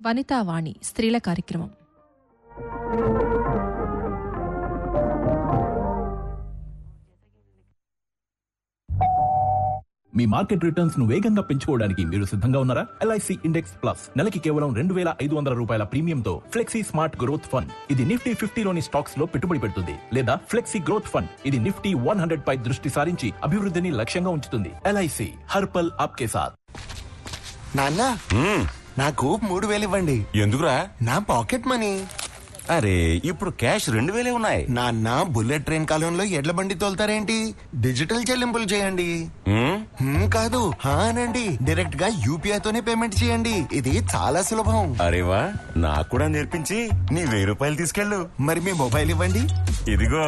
వనితావాణి స్త్రీల కార్యక్రమం మీ market returns ను వేగంగా పెంచుకోవడానికి మీరు సిద్ధంగా ఉన్నారా ఎల్ఐసి ఇండెక్స్ ప్లస్ నెలకి కేవలం రెండు వేల ఐదు వందల రూపాయల ప్రీమియంతో ఫ్లెక్సీ స్మార్ట్ గ్రోత్ ఫండ్ ఇది నిఫ్టీ ఫిఫ్టీలోని స్టాక్స్ లో పెట్టుబడి పెడుతుంది లేదా ఫ్లెక్సీ గ్రోత్ ఫండ్ ఇది నిఫ్టీ వన్ హండ్రెడ్ పై దృష్టి సారించి అభివృద్ధిని లక్ష్యంగా ఉంచుతుంది ఎల్ఐసి హర్పల్ ఆప్కే సాత్ నాన్న నాకు మూడు వేలు ఇవ్వండి ఎందుకురా నా పాకెట్ మనీ అరే ఇప్పుడు క్యాష్ రెండు వేలే ఉన్నాయి నాన్న బుల్లెట్ ట్రైన్ కాలంలో ఎడ్ల బండి తోలుతారేంటి డిజిటల్ చెల్లింపులు చేయండి హ్మ్? హ్మ్, కాదు హా అనండి డైరెక్ట్ గా యూపీఐ తోనే పేమెంట్ చేయండి ఇది చాలా సులభం అరే వా నాకు కూడా నేర్పించి నీ వెయ్యి రూపాయలు తీసుకెళ్ళు మరి మీ మొబైల్ ఇవ్వండి ఇదిగో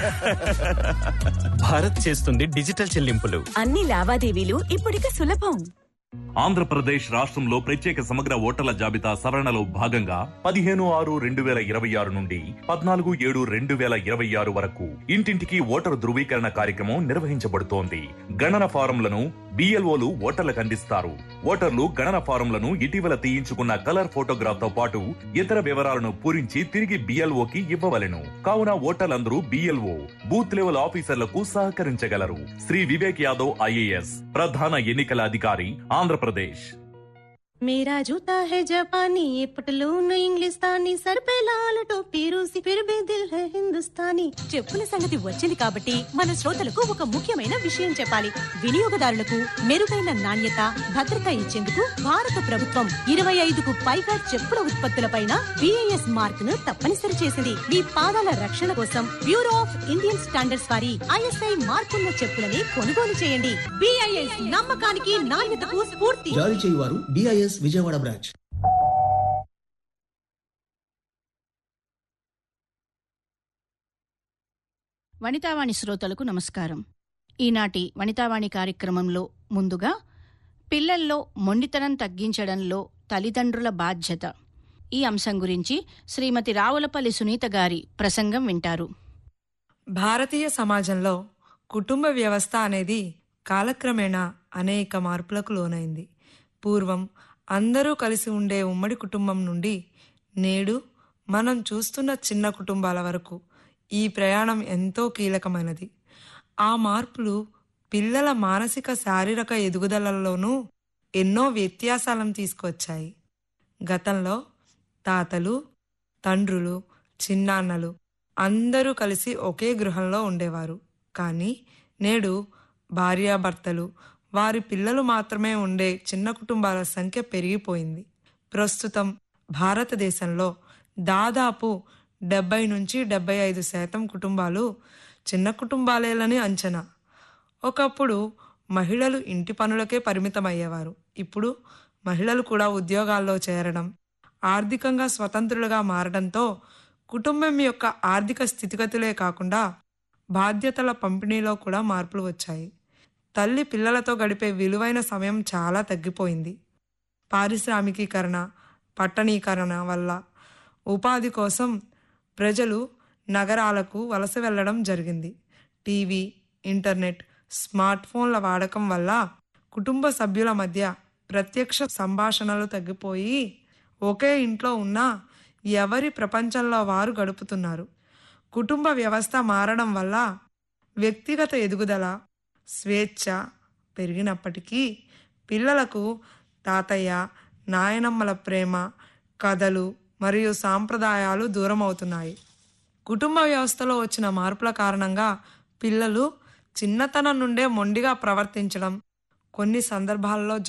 భారత్ చేస్తుంది డిజిటల్ చెల్లింపులు అన్ని లావాదేవీలు ఇప్పుడిక సులభం ఆంధ్రప్రదేశ్ రాష్ట్రంలో ప్రత్యేక సమగ్ర ఓటర్ల జాబితా సవరణలో భాగంగా పదిహేను ఆరు రెండు వేల ఇరవై ఆరు నుండి పద్నాలుగు ఏడు రెండు వేల ఇరవై ఆరు వరకు ఇంటింటికి ఓటరు ధృవీకరణ కార్యక్రమం నిర్వహించబడుతోంది గణన ఫారంలను బిఎల్ఓలు ఓటర్లకు అందిస్తారు ఓటర్లు గణన ఫారంలను ఇటీవల తీయించుకున్న కలర్ ఫోటోగ్రాఫ్ తో పాటు ఇతర వివరాలను పూరించి తిరిగి బిఎల్ఓకి ఇవ్వవలెను కావున ఓటర్లందరూ బిఎల్ఓ బూత్ లెవెల్ ఆఫీసర్లకు సహకరించగలరు శ్రీ వివేక్ యాదవ్ ఐఏఎస్ ప్రధాన ఎన్నికల అధికారి ఆంధ్రప్రదేశ్ मेरा जूता है जापानी ये पटलून इंग्लिस्तानी सर पे लाल टोपी रूसी फिर भी दिल है हिंदुस्तानी చెప్పుల సంగతి వచ్చింది కాబట్టి మన శ్రోతలకు ఒక ముఖ్యమైన విషయం చెప్పాలి వినియోగదారులకు మెరుగైన నాణ్యత భద్రత ఇచ్చేందుకు భారత ప్రభుత్వం ఇరవై ఐదుకు పైగా చెప్పుల ఉత్పత్తులపైన బిఐఎస్ మార్క్ ను తప్పనిసరి చేసింది మీ పాదాల రక్షణ కోసం బ్యూరో ఆఫ్ ఇండియన్ స్టాండర్డ్స్ వారి ఐఎస్ఐ మార్కున్న చెప్పులని కొనుగోలు చేయండి బిఐఎస్ నమ్మకానికి నాణ్యతకు స్ఫూర్తి జారీ చేయువారు డిఐఎస్ విజయవాడ బ్రాంచ్ వనితావాణి శ్రోతలకు నమస్కారం ఈనాటి వనితావాణి కార్యక్రమంలో ముందుగా పిల్లల్లో మొండితనం తగ్గించడంలో తల్లిదండ్రుల బాధ్యత ఈ అంశం గురించి శ్రీమతి రావులపల్లి సునీత గారి ప్రసంగం వింటారు భారతీయ సమాజంలో కుటుంబ వ్యవస్థ అనేది కాలక్రమేణా అనేక మార్పులకు లోనైంది పూర్వం అందరూ కలిసి ఉండే ఉమ్మడి కుటుంబం నుండి నేడు మనం చూస్తున్న చిన్న కుటుంబాల వరకు ఈ ప్రయాణం ఎంతో కీలకమైనది ఆ మార్పులు పిల్లల మానసిక శారీరక ఎదుగుదలలోనూ ఎన్నో వ్యత్యాసాలను తీసుకొచ్చాయి గతంలో తాతలు తండ్రులు చిన్నాన్నలు అందరూ కలిసి ఒకే గృహంలో ఉండేవారు కానీ నేడు భార్యాభర్తలు వారి పిల్లలు మాత్రమే ఉండే చిన్న కుటుంబాల సంఖ్య పెరిగిపోయింది ప్రస్తుతం భారతదేశంలో దాదాపు డెబ్బై నుంచి డెబ్బై ఐదు శాతం కుటుంబాలు చిన్న కుటుంబాలేలని అంచనా ఒకప్పుడు మహిళలు ఇంటి పనులకే పరిమితమయ్యేవారు ఇప్పుడు మహిళలు కూడా ఉద్యోగాల్లో చేరడం ఆర్థికంగా స్వతంత్రులుగా మారడంతో కుటుంబం యొక్క ఆర్థిక స్థితిగతులే కాకుండా బాధ్యతల పంపిణీలో కూడా మార్పులు వచ్చాయి తల్లి పిల్లలతో గడిపే విలువైన సమయం చాలా తగ్గిపోయింది పారిశ్రామికీకరణ పట్టణీకరణ వల్ల ఉపాధి కోసం ప్రజలు నగరాలకు వలస వెళ్ళడం జరిగింది టీవీ ఇంటర్నెట్ స్మార్ట్ ఫోన్ల వాడకం వల్ల కుటుంబ సభ్యుల మధ్య ప్రత్యక్ష సంభాషణలు తగ్గిపోయి ఒకే ఇంట్లో ఉన్న ఎవరి ప్రపంచంలో వారు గడుపుతున్నారు కుటుంబ వ్యవస్థ మారడం వల్ల వ్యక్తిగత ఎదుగుదల స్వేచ్ఛ పెరిగినప్పటికీ పిల్లలకు తాతయ్య నాయనమ్మల ప్రేమ కథలు మరియు సాంప్రదాయాలు దూరం అవుతున్నాయి కుటుంబ వ్యవస్థలో వచ్చిన మార్పుల కారణంగా పిల్లలు చిన్నతనం నుండే మొండిగా ప్రవర్తించడం కొన్ని సందర్భాల్లో